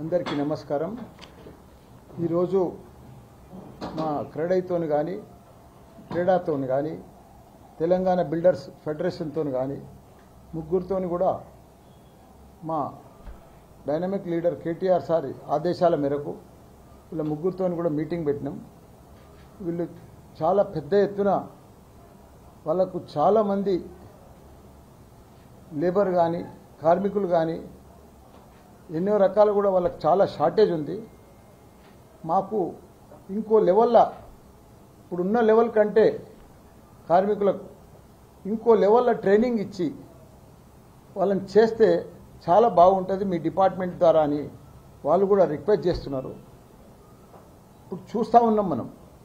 అందరికీ నమస్కారం ఈరోజు మా క్రెడైతోని కానీ క్రీడాతోని కానీ తెలంగాణ బిల్డర్స్ ఫెడరేషన్తో కానీ ముగ్గురితోని కూడా మా డైనమిక్ లీడర్ కేటీఆర్ సార్ ఆదేశాల మేరకు వీళ్ళ ముగ్గురితో కూడా మీటింగ్ పెట్టినాం వీళ్ళు చాలా పెద్ద ఎత్తున వాళ్ళకు చాలామంది లేబర్ కానీ కార్మికులు కానీ ఎన్నో రకాలు కూడా వాళ్ళకి చాలా షార్టేజ్ ఉంది మాకు ఇంకో లెవెల్లో ఇప్పుడున్న లెవెల్ కంటే కార్మికులకు ఇంకో లెవెల్లో ట్రైనింగ్ ఇచ్చి వాళ్ళని చేస్తే చాలా బాగుంటుంది మీ డిపార్ట్మెంట్ ద్వారా అని వాళ్ళు కూడా రిక్వెస్ట్ చేస్తున్నారు ఇప్పుడు చూస్తూ ఉన్నాం మనం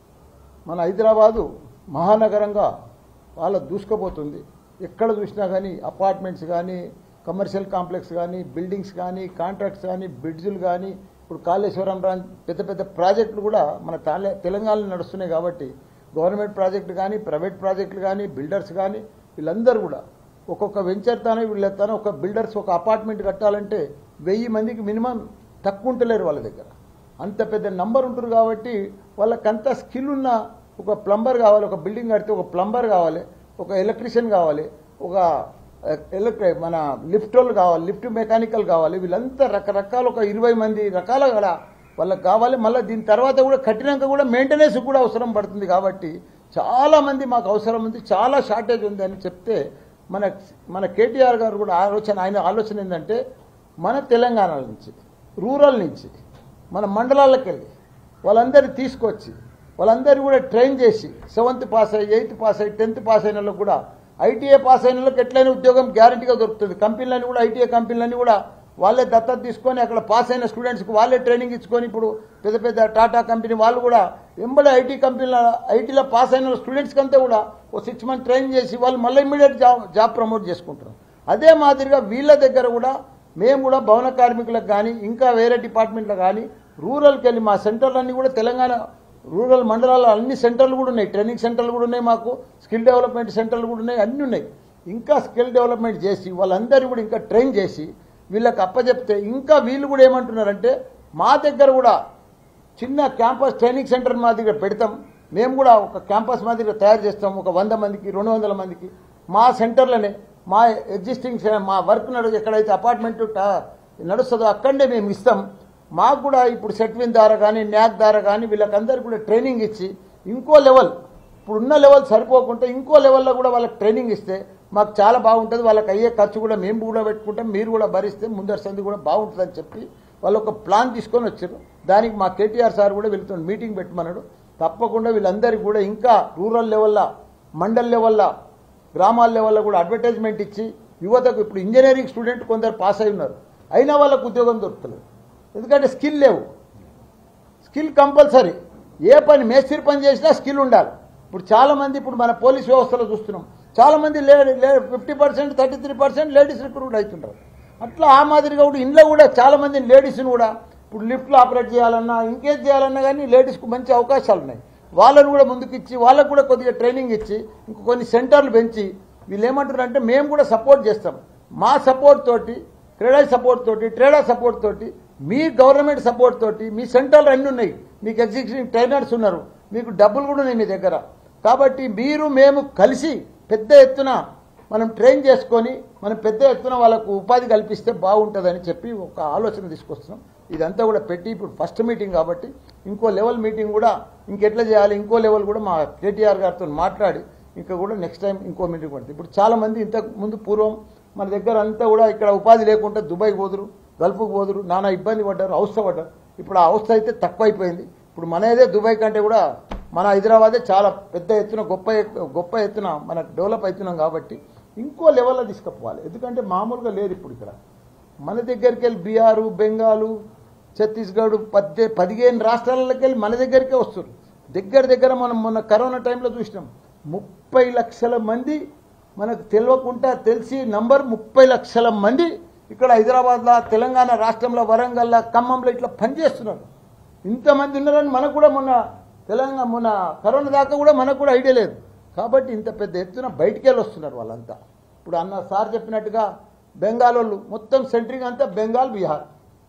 మన హైదరాబాదు మహానగరంగా వాళ్ళ దూసుకుపోతుంది ఎక్కడ చూసినా కానీ అపార్ట్మెంట్స్ కానీ కమర్షియల్ కాంప్లెక్స్ కానీ బిల్డింగ్స్ కానీ కాంట్రాక్ట్స్ కానీ బ్రిడ్జులు కానీ ఇప్పుడు కాళేశ్వరం రా పెద్ద పెద్ద ప్రాజెక్టులు కూడా మన తాలే తెలంగాణలో నడుస్తున్నాయి కాబట్టి గవర్నమెంట్ ప్రాజెక్టు కానీ ప్రైవేట్ ప్రాజెక్టులు కానీ బిల్డర్స్ కానీ వీళ్ళందరూ కూడా ఒక్కొక్క వెంచర్ తానే వీళ్ళతానే ఒక బిల్డర్స్ ఒక అపార్ట్మెంట్ కట్టాలంటే వెయ్యి మందికి మినిమం తక్కువ ఉంటలేరు వాళ్ళ దగ్గర అంత పెద్ద నంబర్ ఉంటుంది కాబట్టి వాళ్ళకంత స్కిల్ ఉన్న ఒక ప్లంబర్ కావాలి ఒక బిల్డింగ్ కడితే ఒక ప్లంబర్ కావాలి ఒక ఎలక్ట్రీషియన్ కావాలి ఒక ఎలక్ట్రి మన లిఫ్ట్ వాళ్ళు కావాలి లిఫ్ట్ మెకానికల్ కావాలి వీళ్ళంతా రకరకాల ఒక ఇరవై మంది రకాల కూడా వాళ్ళకి కావాలి మళ్ళీ దీని తర్వాత కూడా కట్టినాక కూడా మెయింటెనెన్స్ కూడా అవసరం పడుతుంది కాబట్టి చాలా మంది మాకు అవసరం ఉంది చాలా షార్టేజ్ ఉంది అని చెప్తే మన మన కేటీఆర్ గారు కూడా ఆలోచన ఆయన ఆలోచన ఏంటంటే మన తెలంగాణ నుంచి రూరల్ నుంచి మన మండలాలకు వెళ్ళి వాళ్ళందరినీ తీసుకొచ్చి వాళ్ళందరినీ కూడా ట్రైన్ చేసి సెవెంత్ పాస్ అయ్యి ఎయిత్ పాస్ అయ్యి టెన్త్ పాస్ అయిన వాళ్ళకు కూడా ఐటీఏ పాస్ అయిన వాళ్ళకి ఎట్లయినా ఉద్యోగం గ్యారంటీగా దొరుకుతుంది కంపెనీలన్నీ కూడా ఐటీఏ కంపెనీలన్నీ కూడా వాళ్ళే దత్తత తీసుకొని అక్కడ పాస్ అయిన స్టూడెంట్స్కి వాళ్ళే ట్రైనింగ్ ఇచ్చుకొని ఇప్పుడు పెద్ద పెద్ద టాటా కంపెనీ వాళ్ళు కూడా వెంబడి ఐటీ కంపెనీల ఐటీలో పాస్ అయిన స్టూడెంట్స్కి అంతా కూడా ఓ సిక్స్ మంత్ ట్రైన్ చేసి వాళ్ళు మళ్ళీ ఇమ్మీడియట్ జాబ్ జాబ్ ప్రమోట్ చేసుకుంటారు అదే మాదిరిగా వీళ్ళ దగ్గర కూడా మేము కూడా భవన కార్మికులకు కానీ ఇంకా వేరే డిపార్ట్మెంట్లో కానీ రూరల్కి వెళ్ళి మా సెంటర్లన్నీ కూడా తెలంగాణ రూరల్ మండలాల్లో అన్ని సెంటర్లు కూడా ఉన్నాయి ట్రైనింగ్ సెంటర్లు కూడా ఉన్నాయి మాకు స్కిల్ డెవలప్మెంట్ సెంటర్లు కూడా ఉన్నాయి అన్నీ ఉన్నాయి ఇంకా స్కిల్ డెవలప్మెంట్ చేసి వాళ్ళందరూ కూడా ఇంకా ట్రైన్ చేసి వీళ్ళకి అప్పచెప్తే ఇంకా వీళ్ళు కూడా ఏమంటున్నారంటే మా దగ్గర కూడా చిన్న క్యాంపస్ ట్రైనింగ్ సెంటర్ మాదిరిగా పెడతాం మేము కూడా ఒక క్యాంపస్ మాదిరిగా తయారు చేస్తాం ఒక వంద మందికి రెండు వందల మందికి మా సెంటర్లోనే మా ఎగ్జిస్టింగ్ సె- మా వర్క్ నడు ఎక్కడైతే అపార్ట్మెంట్ టా- నడుస్తుందో అక్కడనే మేము ఇస్తాం మాకు కూడా ఇప్పుడు సెట్విన్ ద్వారా కానీ న్యాక్ ద్వారా కానీ వీళ్ళకందరికీ కూడా ట్రైనింగ్ ఇచ్చి ఇంకో లెవెల్ ఇప్పుడు ఉన్న లెవెల్ సరిపోకుండా ఇంకో లెవెల్లో కూడా వాళ్ళకి ట్రైనింగ్ ఇస్తే మాకు చాలా బాగుంటుంది వాళ్ళకి అయ్యే ఖర్చు కూడా మేము కూడా పెట్టుకుంటాం మీరు కూడా భరిస్తే ముందర సంది కూడా బాగుంటుందని చెప్పి వాళ్ళు ఒక ప్లాన్ తీసుకొని వచ్చారు దానికి మా కేటీఆర్ సార్ కూడా వీళ్ళతో మీటింగ్ పెట్టమన్నాడు తప్పకుండా వీళ్ళందరికీ కూడా ఇంకా రూరల్ లెవెల్లో మండల్ లెవెల్లో గ్రామాల లెవెల్లో కూడా అడ్వర్టైజ్మెంట్ ఇచ్చి యువతకు ఇప్పుడు ఇంజనీరింగ్ స్టూడెంట్ కొందరు పాస్ అయి ఉన్నారు అయినా వాళ్ళకు ఉద్యోగం దొరుకుతలేదు ఎందుకంటే స్కిల్ లేవు స్కిల్ కంపల్సరీ ఏ పని మేస్త్రి పని చేసినా స్కిల్ ఉండాలి ఇప్పుడు చాలా మంది ఇప్పుడు మన పోలీస్ వ్యవస్థలో చూస్తున్నాం చాలా మంది lady fifty percent thirty three percent ladies recruit అవుతుంటారు అట్లా ఆ మాదిరిగా కూడా ఇంట్లో కూడా చాలా మంది లేడీస్ని కూడా ఇప్పుడు లిఫ్ట్లో ఆపరేట్ చేయాలన్నా ఇంకేం చేయాలన్నా కానీ లేడీస్కు మంచి అవకాశాలు ఉన్నాయి వాళ్ళని కూడా ముందుకు ఇచ్చి వాళ్ళకు కూడా కొద్దిగా ట్రైనింగ్ ఇచ్చి ఇంకో కొన్ని సెంటర్లు పెంచి వీళ్ళు ఏమంటారు అంటే మేము కూడా సపోర్ట్ చేస్తాం మా సపోర్ట్ తోటి క్రీడా సపోర్ట్ తోటి ట్రేడా సపోర్ట్ తోటి మీ గవర్నమెంట్ సపోర్ట్ తోటి మీ సెంటర్లు అన్నీ ఉన్నాయి మీకు ఎగ్జిక్యూటివ్ ట్రైనర్స్ ఉన్నారు మీకు డబ్బులు కూడా ఉన్నాయి మీ దగ్గర కాబట్టి మీరు మేము కలిసి పెద్ద ఎత్తున మనం ట్రైన్ చేసుకొని మనం పెద్ద ఎత్తున వాళ్ళకు ఉపాధి కల్పిస్తే బాగుంటుందని చెప్పి ఒక ఆలోచన తీసుకొస్తున్నాం ఇదంతా కూడా పెట్టి ఇప్పుడు ఫస్ట్ మీటింగ్ కాబట్టి ఇంకో లెవెల్ మీటింగ్ కూడా ఇంకెట్లా చేయాలి ఇంకో లెవెల్ కూడా మా కేటీఆర్ గారితో మాట్లాడి ఇంకా కూడా నెక్స్ట్ టైం ఇంకో మీటింగ్ పడుతుంది ఇప్పుడు చాలా మంది ఇంతకు ముందు పూర్వం మన దగ్గర అంతా కూడా ఇక్కడ ఉపాధి లేకుండా దుబాయ్కి పోదురు గల్ఫ్కి పోదురు నానా ఇబ్బంది పడ్డారు అవస్థ పడ్డారు ఇప్పుడు ఆ అవస్థ అయితే తక్కువైపోయింది ఇప్పుడు మనదే దుబాయ్ కంటే కూడా మన హైదరాబాదే చాలా పెద్ద ఎత్తున గొప్ప ఎత్తు- గొప్ప ఎత్తున మన డెవలప్ అవుతున్నాం కాబట్టి ఇంకో లెవెల్లో తీసుకుపోవాలి ఎందుకంటే మామూలుగా లేదు ఇప్పుడు ఇక్కడ మన దగ్గరికి వెళ్ళి బీహారు బెంగాలు ఛత్తీస్గఢ్ పద్దె పదిహేను రాష్ట్రాలకి వెళ్ళి మన దగ్గరికే వస్తారు దగ్గర దగ్గర మనం మొన్న కరోనా టైంలో చూసినాం ముప్పై లక్షల మంది మనకు తెలియకుండా తెలిసి నంబర్ ముప్పై లక్షల మంది ఇక్కడ హైదరాబాద్లో తెలంగాణ రాష్ట్రంలో వరంగల్లో ఖమ్మంలో ఇట్లా పనిచేస్తున్నారు ఇంతమంది ఉన్నారని మనకు కూడా మొన్న తెలంగాణ మొన్న కరోనా దాకా కూడా మనకు కూడా ఐడియా లేదు కాబట్టి ఇంత పెద్ద ఎత్తున బయటికి వెళ్ళి వస్తున్నారు వాళ్ళంతా ఇప్పుడు అన్న సార్ చెప్పినట్టుగా బెంగాల్ వాళ్ళు మొత్తం సెంట్రింగ్ అంతా బెంగాల్ బీహార్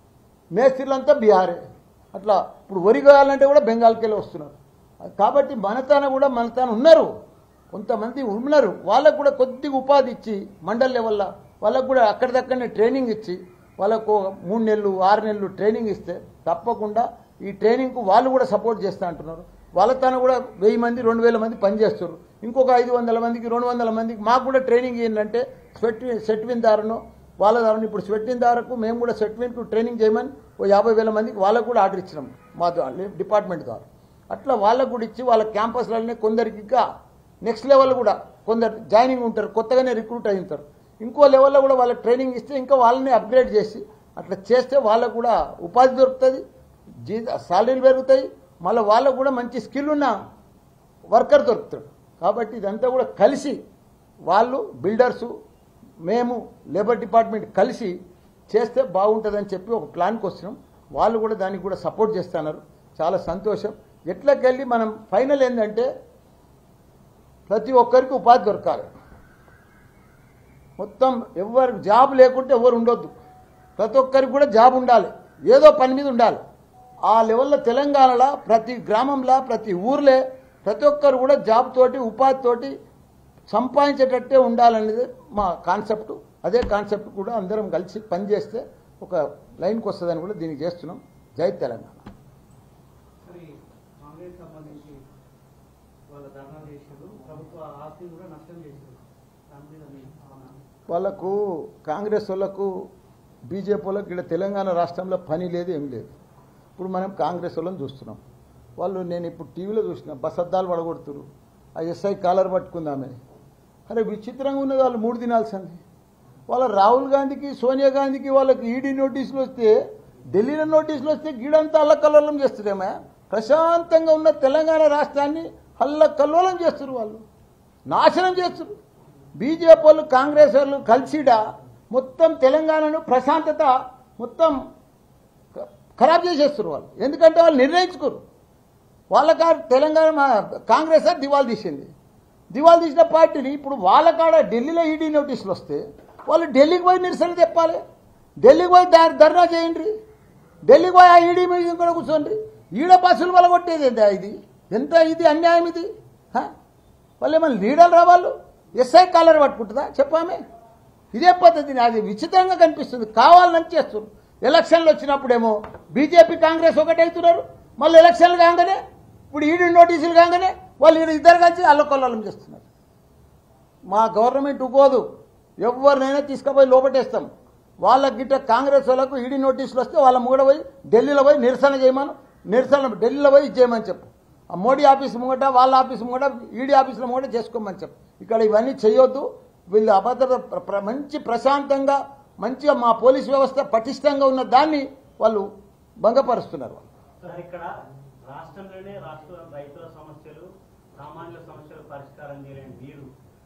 మేస్త్రీలంతా బీహారే అట్లా ఇప్పుడు వరి కావాలంటే కూడా బెంగాల్కి వెళ్ళి వస్తున్నారు కాబట్టి మనతాన కూడా మనతాన ఉన్నారు కొంతమంది ఉన్నారు వాళ్ళకు కూడా కొద్దిగా ఉపాధి ఇచ్చి మండల్ లెవెల్లో వాళ్ళకు కూడా అక్కడిదక్కడనే ట్రైనింగ్ ఇచ్చి వాళ్ళకు మూడు నెలలు ఆరు నెలలు ట్రైనింగ్ ఇస్తే తప్పకుండా ఈ ట్రైనింగ్కు వాళ్ళు కూడా సపోర్ట్ చేస్తా అంటున్నారు వాళ్ళ తన కూడా వెయ్యి మంది రెండు వేల మంది పనిచేస్తారు ఇంకొక ఐదు వందల మందికి రెండు వందల మందికి మాకు కూడా ట్రైనింగ్ ఏంటంటే స్వెట్ సెట్విన్ దారును వాళ్ళ దారును ఇప్పుడు స్వెట్విన్ దారకు మేము కూడా సెట్విన్కు ట్రైనింగ్ చేయమని ఓ యాభై వేల మందికి వాళ్ళకు కూడా ఆర్డర్ ఇచ్చినాం మా ద్వారా డిపార్ట్మెంట్ ద్వారా అట్లా వాళ్ళకు కూడా ఇచ్చి వాళ్ళ క్యాంపస్లనే కొందరికి ఇంకా నెక్స్ట్ లెవెల్ కూడా కొందరు జాయినింగ్ ఉంటారు కొత్తగానే రిక్రూట్ అయి ఉంటారు ఇంకో లెవెల్లో కూడా వాళ్ళకి ట్రైనింగ్ ఇస్తే ఇంకా వాళ్ళని అప్గ్రేడ్ చేసి అట్లా చేస్తే వాళ్ళకు కూడా ఉపాధి దొరుకుతుంది జీ సాలరీలు పెరుగుతాయి మళ్ళీ వాళ్ళకు కూడా మంచి స్కిల్ ఉన్న వర్కర్ దొరుకుతాడు కాబట్టి ఇదంతా కూడా కలిసి వాళ్ళు బిల్డర్సు మేము లేబర్ డిపార్ట్మెంట్ కలిసి చేస్తే బాగుంటుందని చెప్పి ఒక ప్లాన్కి వచ్చినాం వాళ్ళు కూడా దానికి కూడా సపోర్ట్ చేస్తున్నారు చాలా సంతోషం ఎట్లకెళ్ళి మనం ఫైనల్ ఏంటంటే ప్రతి ఒక్కరికి ఉపాధి దొరకాలి మొత్తం ఎవరు జాబ్ లేకుంటే ఎవరు ఉండొద్దు ప్రతి ఒక్కరికి కూడా జాబ్ ఉండాలి ఏదో పని మీద ఉండాలి ఆ లెవెల్లో తెలంగాణలో ప్రతి గ్రామంలో ప్రతి ఊర్లే ప్రతి ఒక్కరు కూడా జాబ్ తోటి ఉపాధి తోటి సంపాదించేటట్టే ఉండాలనేది మా కాన్సెప్ట్ అదే కాన్సెప్ట్ కూడా అందరం కలిసి పనిచేస్తే ఒక లైన్కి వస్తుందని కూడా దీనికి చేస్తున్నాం జై తెలంగాణ మరి కాంగ్రెస్ సంబంధించి వాళ్ళ ధర్నా చేశారు ప్రభుత్వ ఆస్తిని కూడా నష్టం చేశారు దాని మీద మీ భావన వాళ్ళకు కాంగ్రెస్ వాళ్ళకు బీజేపీ వాళ్ళకి ఇక్కడ తెలంగాణ రాష్ట్రంలో పని లేదు ఏం లేదు ఇప్పుడు మనం కాంగ్రెస్ వాళ్ళని చూస్తున్నాం వాళ్ళు నేను ఇప్పుడు టీవీలో చూసిన బస్ అద్దాలు పడగొడుతురు ఆ ఎస్ఐ కాలర్ పట్టుకుందామని అరే విచిత్రంగా ఉన్నది వాళ్ళు మూడు దినాల్సింది వాళ్ళ రాహుల్ గాంధీకి సోనియా గాంధీకి వాళ్ళకి ఈడీ నోటీసులు వస్తే ఢిల్లీలో నోటీసులు వస్తే గీడంతా అల్లకల్లోలం చేస్తున్నామే ప్రశాంతంగా ఉన్న తెలంగాణ రాష్ట్రాన్ని అల్లకల్లోలం చేస్తారు వాళ్ళు నాశనం చేస్తారు బీజేపీ వాళ్ళు కాంగ్రెస్ వాళ్ళు కలిసిడా మొత్తం తెలంగాణను ప్రశాంతత మొత్తం ఖ- ఖరాబ్ చేసేస్తారు వాళ్ళు ఎందుకంటే వాళ్ళు నిర్ణయించుకోరు వాళ్ళ కాడ తెలంగాణ మా- కాంగ్రెస్ దివాల్ తీసింది దివాల్ తీసిన పార్టీని ఇప్పుడు వాళ్ళ కాడ ఢిల్లీలో ఈడీ నోటీసులు వస్తే వాళ్ళు ఢిల్లీకి పోయి నిరసన చెప్పాలి ఢిల్లీకి పోయి ధర్- ధర్నా చేయండి ఢిల్లీకి పోయి ఆ ఈడీ మీద కూడా కూర్చోండి ఈడ బస్సులు వల్ల కొట్టేది ఎంత ఇది ఎంత ఇది అన్యాయం ఇది హ? వాళ్ళు ఏమైనా లీడర్లు రావాళ్ళు ఎస్ఐ కాలర్ పట్టుకుంటుందా చెప్పామే ఇదే పద్ధతి అది విచిత్రంగా కనిపిస్తుంది కావాలని చేస్తున్నారు ఎలక్షన్లు వచ్చినప్పుడేమో బీజేపీ కాంగ్రెస్ ఒకటవుతున్నారు మళ్ళీ ఎలక్షన్లు కాగానే ఇప్పుడు ఈడీ నోటీసులు కాగానే వాళ్ళు ఈడ ఇద్దరు కలిసి అల్లకొల్లం చేస్తున్నారు మా గవర్నమెంట్ ఉపోదు ఎవరినైనా తీసుకుపోయి లోపటేస్తాం వాళ్ళకి గిట్ట కాంగ్రెస్ వాళ్ళకు ఈడీ నోటీసులు వస్తే వాళ్ళ ముంగడ పోయి ఢిల్లీలో పోయి నిరసన చేయమను నిరసన ఢిల్లీలో పోయి ఇది చేయమని చెప్పు ఆ మోడీ ఆఫీస్ ముంగట వాళ్ళ ఆఫీస్ ముంగట ఈడీ ఆఫీసులో ముంగట చేసుకోమని చెప్పు ఇక్కడ ఇవన్నీ చేయొద్దు వీళ్ళు అభద్రత ప్ర- ప్ర- మంచి ప్రశాంతంగా మంచిగా మా పోలీస్ వ్యవస్థ పటిష్టంగా ఉన్న దాన్ని వాళ్ళు భంగపరుస్తున్నారు వాళ్ళు సార్ ఇక్కడ రాష్ట్రంలోనే రాష్ట్ర రైతుల సమస్యలు సామాన్యుల సమస్యలు పరిష్కారం చేయలేని మీరు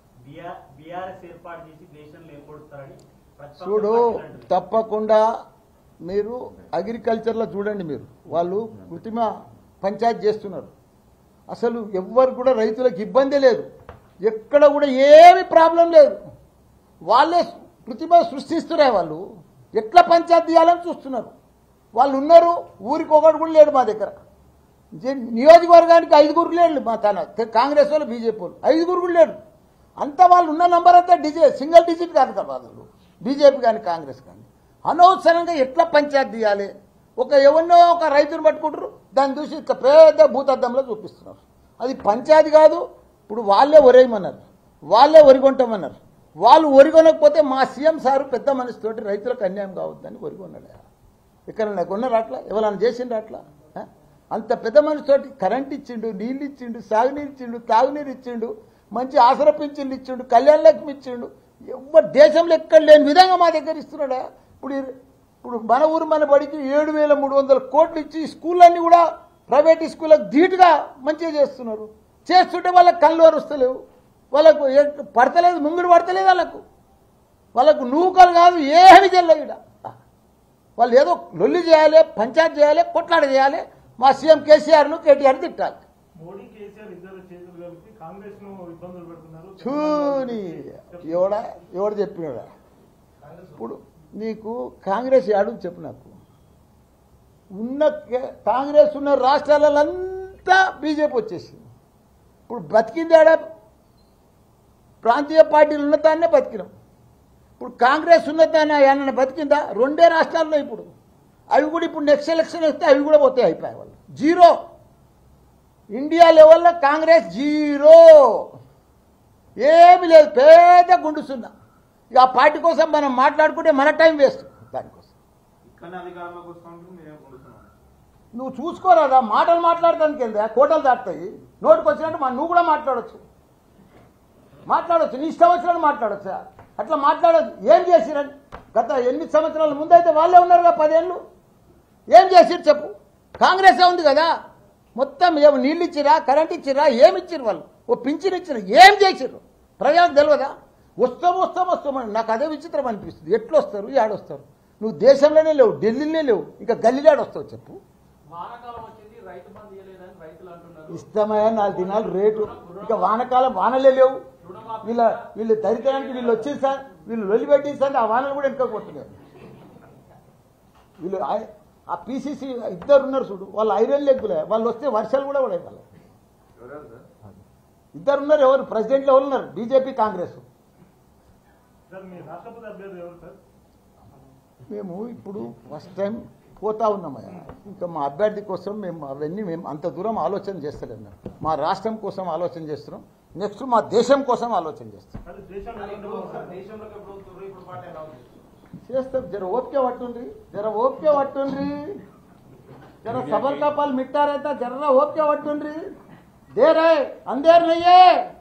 బీఆర్ఎస్ ఏర్పాటు చేసి దేశంలో ఏర్పడుతారని ప్రతిపక్ష చూడు పార్టీలు అంటున్నాయి. తప్పకుండా మీరు అగ్రికల్చర్లో చూడండి మీరు వాళ్ళు కృత్రిమ పంచాయతీ చేస్తున్నారు అసలు ఎవ్వరు కూడా రైతులకు ఇబ్బంది లేదు ఎక్కడ కూడా ఏమి ప్రాబ్లం లేదు వాళ్ళే కృత్రిమ సృష్టిస్తున్నాయి వాళ్ళు ఎట్లా పంచాయతీ చేయాలని చూస్తున్నారు వాళ్ళు ఉన్నారు ఊరికి ఒకటి కూడా లేడు మా దగ్గర జే- నియోజకవర్గానికి ఐదుగురు లేడు మా తన కాంగ్రెస్ వాళ్ళు బీజేపీ వాళ్ళు ఐదుగురు కూడా లేడు అంతా వాళ్ళు ఉన్న నంబర్ అంతా డిజి సింగిల్ డిజిట్ కాదు కదా వాళ్ళు బీజేపీ కానీ కాంగ్రెస్ కానీ అనవసరంగా ఎట్లా పంచాయతీ తీయాలి ఒక ఎవరినో ఒక రైతును పట్టుకుంటారు దాన్ని చూసి ఇట్లా పెద్ద భూతద్దంలో చూపిస్తున్నారు అది పంచాయతీ కాదు ఇప్పుడు వాళ్ళే ఒరేయమన్నారు వాళ్ళే ఒరిగొంటామన్నారు వాళ్ళు ఒరిగొనకపోతే మా సీఎం సారు పెద్ద మనసుతోటి రైతులకు అన్యాయం కావద్దని ఒరిగొన్నాడు ఎక్కడన్నా కొన్నారు అట్లా ఎవరైనా చేసిండ్రు అట్లా ఆ? అంత పెద్ద మనిషితోటి కరెంట్ ఇచ్చిండు నీళ్ళు ఇచ్చిండు సాగునీరు ఇచ్చిండు తాగునీరు ఇచ్చిండు మంచి ఆసర పింఛన్లు ఇచ్చిండు కళ్యాణ లక్ష్మి ఇచ్చిండు ఎవరు దేశంలో ఎక్కడ లేని విధంగా మా దగ్గర ఇస్తున్నాడా ఇప్పుడు ఈ- ఇప్పుడు మన ఊరు మన బడికి ఏడు వేల మూడు వందల కోట్లు ఇచ్చి ఈ స్కూళ్ళన్నీ కూడా ప్రైవేట్ స్కూళ్ళకి ధీటుగా మంచిగా చేస్తున్నారు చేస్తుంటే వాళ్ళకి కళ్ళు వస్తలేవు వాళ్ళకు ఏ- పడతలేదు ముంగుడు పడతలేదు వాళ్ళకు వాళ్ళకు నూకలు కాదు ఏమి చెల్లవు ఈడ వాళ్ళు ఏదో లొల్లి చేయాలి పంచాయతీ చేయాలి కొట్లాడ చేయాలి మా సీఎం కేసీఆర్ను కేటీఆర్ తిట్టాలి మోడీ కేసీఆర్ ఇద్దరు చేతులు కలిపి కాంగ్రెస్ ను ఇబ్బందులు పెడుతున్నారు చూని ఎవడ ఎవడు చెప్పినాడా ఇప్పుడు నీకు కాంగ్రెస్ యాడు చెప్పు నాకు ఉన్న కే- కాంగ్రెస్ ఉన్న రాష్ట్రాలంతా బీజేపీ వచ్చేసింది ఇప్పుడు బతికింది ఆడ ప్రాంతీయ పార్టీలు ఉన్నదాన్నే బతికినాం ఇప్పుడు కాంగ్రెస్ ఉన్నదాన్ని ఏమన్నా బతికిందా రెండే రాష్ట్రాల్లో ఇప్పుడు అవి కూడా ఇప్పుడు నెక్స్ట్ ఎలక్షన్ వస్తే అవి కూడా పోతాయి అయిపోయాయి వాళ్ళు జీరో ఇండియా లెవెల్లో కాంగ్రెస్ జీరో ఏమి లేదు పేద గుండు సున్నా ఇక ఆ పార్టీ కోసం మనం మాట్లాడుకుంటే మన టైం వేస్ట్ దానికోసం ఇక్కడనే అధికారంలోకి వస్తుంటే మీరేం పొందుతున్నారు నువ్వు చూసుకోరాదా మాటలు మాట్లాడటానికి ఏందా కోటలు దాటుతాయి నోటికి వచ్చినట్టు మా- నువ్వు కూడా మాట్లాడొచ్చు మాట్లాడొచ్చు నీ ఇష్టం వచ్చినట్టు మాట్లాడొచ్చా అట్లా మాట్లాడొచ్చు ఏం చేసిరని గత ఎనిమిది సంవత్సరాల ముందైతే వాళ్ళే ఉన్నారుగా పదేళ్ళు ఏం చేసిరు చెప్పు కాంగ్రెస్ ఉంది కదా మొత్తం ఏమి నీళ్ళు ఇచ్చిరా కరెంట్ ఇచ్చిరా ఏమి ఇచ్చిరు వాళ్ళు ఓ పింఛన్ ఇచ్చిన ఏం చేసిర్రు ప్రజలకు తెలియదా వస్తాం వస్తాం వస్తామని నాకు అదే విచిత్రం అనిపిస్తుంది ఎట్లు వస్తారు ఏడొస్తారు నువ్వు దేశంలోనే లేవు ఢిల్లీలోనే లేవు ఇంకా గల్లీలాడు వస్తావు చెప్పు వానాకాలం వచ్చింది రైతు బంధు ఇవ్వలేదని రైతులు అంటున్నారు ఇష్టమైన నాలుగు దినాలు రేటు ఇంకా వానకాలం వానలే లేవు వీళ్ళ వీళ్ళు దరిద్రానికి వీళ్ళు వచ్చేది సార్ వీళ్ళు వదిలిపెట్టి సార్ ఆ వానలు కూడా ఎక్కకపోతున్నాయి వీళ్ళు ఐ- ఆ పీసీసీ ఇద్దరు ఉన్నారు చూడు వాళ్ళు ఐరన్ లెగ్గులే వాళ్ళు వస్తే వర్షాలు కూడా పడాయి వాళ్ళు ఎవరెవరు సార్ ఇద్దరు ఉన్నారు ఎవరు ప్రెసిడెంట్లు ఎవరు ఉన్నారు బీజేపీ కాంగ్రెస్ సార్ మీ రాష్ట్రపతి అభ్యర్థి ఎవరు సార్ మేము ఇప్పుడు ఫస్ట్ టైం పోతా ఉన్నామయ్యా ఇంకా మా అభ్యర్థి కోసం మేము అవన్నీ మేము అంత దూరం ఆలోచన చేస్తలేము మేము. మా రాష్ట్రం కోసం ఆలోచన చేస్తున్నాం నెక్స్ట్ మా దేశం కోసం ఆలోచన చేస్తాం అది దేశంలో కానీ ఇప్పుడు ఉండబోతున్నారు. దేశంలోకి ఎప్పుడు వస్తున్నారు ఇప్పుడు పార్టీ ఎలా ఉంది చేస్తాం జర ఓపిక పట్టుండ్రి జర ఓపిక పట్టుండ్రి జర సబర్ का पल मिटता रहता जरा ओपिक पट्टुंड्री दे रहे अंधेर नहीं है